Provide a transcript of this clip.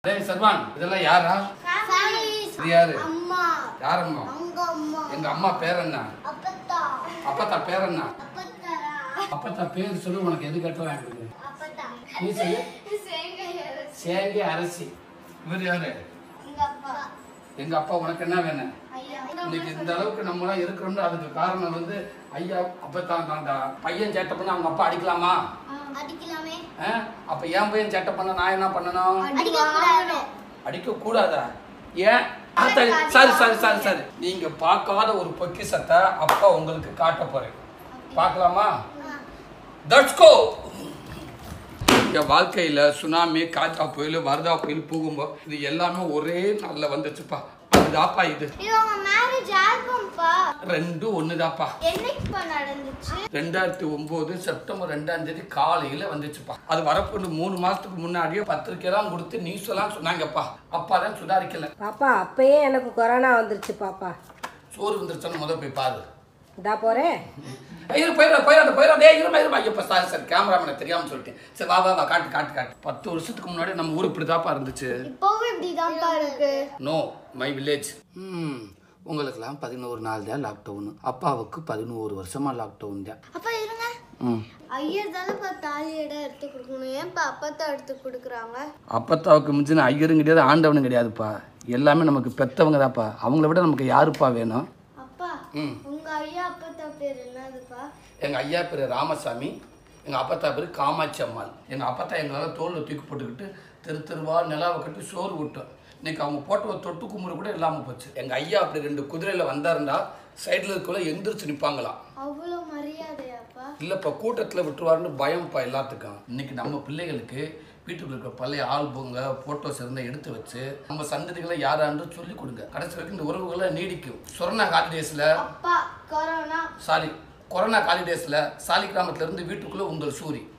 டேய் சர்வான் இதெல்லாம் யாரா Fries. இது யாரு அம்மா யாரம்மா அங்க அம்மா எங்க அம்மா பேர் என்ன அப்பத்தா அப்பத்தா பேர் என்ன அப்பத்தாரா அப்பத்தா பேர் சொல்லு உனக்கு எது கட்டலாம் இருக்குது அப்பத்தா நீ சொல்லு சேங்கையா சேங்கி அரசி இவர் யாரு எங்க அப்பா எங்க அப்பா உனக்கு என்ன வேணும் ஐயா இன்னைக்கு இந்த அளவுக்கு நம்மளாம் இருக்கிறோம்னு அதுக்கு காரணம் வந்து ஐயா அப்பத்தான் தாண்டா பையன் சேட்டை பண்ண அவங்க அப்பா அடிக்கலாமா அடிக்கலாமே ஆ? அப்ப என் பையன் சேட்டை பண்ண நான் என்ன பண்ணணும் அடிக்க கூடாது அடிக்க கூடாதா ஏன் ஆ, சரி சரி சரி சரி சரி நீங்க பார்க்காத ஒரு பொக்கிஷத்தை அப்பா உங்களுக்கு காட்ட போறேன் பார்க்கலாமா தட்ஸ் கோ என் வாழ்க்கையில சுனாமி காற்றா புயல் வரதா புயல் போகும்போது இது எல்லாமே ஒரே நாள்ல வந்துச்சுப்பா அதுதாப்பா இது இது உங்க மேரேஜ் ஆல்பம்பா ரெண்டும் ஒண்ணுதாப்பா என்னைக்குப்பா நடந்துச்சு ரெண்டாயிரத்தி ஒன்பது செப்டம்பர் ரெண்டாம் தேதி காலையில வந்துச்சுப்பா அது வரப்போது மூணு மாசத்துக்கு முன்னாடியே பத்திரிக்கையெல்லாம் கொடுத்து நியூஸ் எல்லாம் சொன்னாங்கப்பா அப்பா தான் சுதாரிக்கல பாப்பா அப்பயே எனக்கு கொரோனா வந்துருச்சு பாப்பா சோறு வந்துருச்சான்னு முத போய் பாரு இதா போறேன் ஐயோ போயிடா போயிடாத போயிடாதே இருமா இருமா ஐயப்பா சாரி சார் கேமராமேனை தெரியாம சொல்லிட்டேன் சரி வா வா வா காட்டு காட்டு காட்டு பத்து வருஷத்துக்கு முன்னாடி நம்ம ஊர் இப்படிதாப்பா இருந்துச்சு இப்பவும் இப்படிதான்ப்பா இருக்கு நோ மை வில்லேஜ் ம் உங்களுக்கெல்லாம் பதினோரு நாள் தான் லாக்டவுன் அப்பாவுக்கு பதினோரு வருஷமா லாக்டவுன் தான் அப்பா இருங்க ம் ஐயர் தானேப்பா தாலி இடம் எடுத்து கொடுக்கணும் ஏன்ப்பா அப்பத்தா எடுத்து கொடுக்குறாங்க அப்பத்தாவுக்கு மிஞ்சின ஐயரும் கிடையாது ஆண்டவனும் கிடையாதுப்பா எல்லாமே நமக்கு பெத்தவங்க தான்ப்பா அவங்கள விட நமக்கு யாருப்பா வேணும் அப்பா ம் உங்க ஐயா அப்பத்தா பேர் என்னதுப்பா எங்கள் ஐயா பேர் ராமசாமி எங்கள் அப்பத்தா பேர் காமாட்சி அம்மாள் எங்கள் அப்பத்தா எங்களால் தோளில் தூக்கி போட்டுக்கிட்டு தெரு தெருவா நிலாவை கட்டி சோறு விட்டோம் இன்னைக்கு அவங்க போட்ட ஒரு தொட்டு கும்பிடு கூட இல்லாமல் போச்சு எங்கள் ஐயா அப்படி ரெண்டு குதிரையில் வந்தாருண்டா சைடில் இருக்கக்குள்ள எந்திரிச்சு நிற்பாங்களாம் அவ்வளோ மரியாதையாப்பா இல்லைப்பா கூட்டத்தில் விட்டுருவாருன்னு பயம்ப்பா எல்லாத்துக்கும் இன்னைக்கு நம்ம பிள்ளைகளுக்கு வீட்டுக்குள்ள இருக்கிற பழைய ஆல்பங்க ஃபோட்டோஸ் இருந்தால் எடுத்து வச்சு நம்ம சந்ததிகளை யாரான்னு சொல்லி கொடுங்க கடைசி வரைக்கும் இந்த உறவுகளை நீடிக்கும் சொரணா ஹாலிடேஸில் அப்பா கொரோனா சாரி கொரோனா ஹாலிடேஸில் சாலிகிராமத்துல இருந்து வீட்டுக்குள்ளே உங்கள் சூரி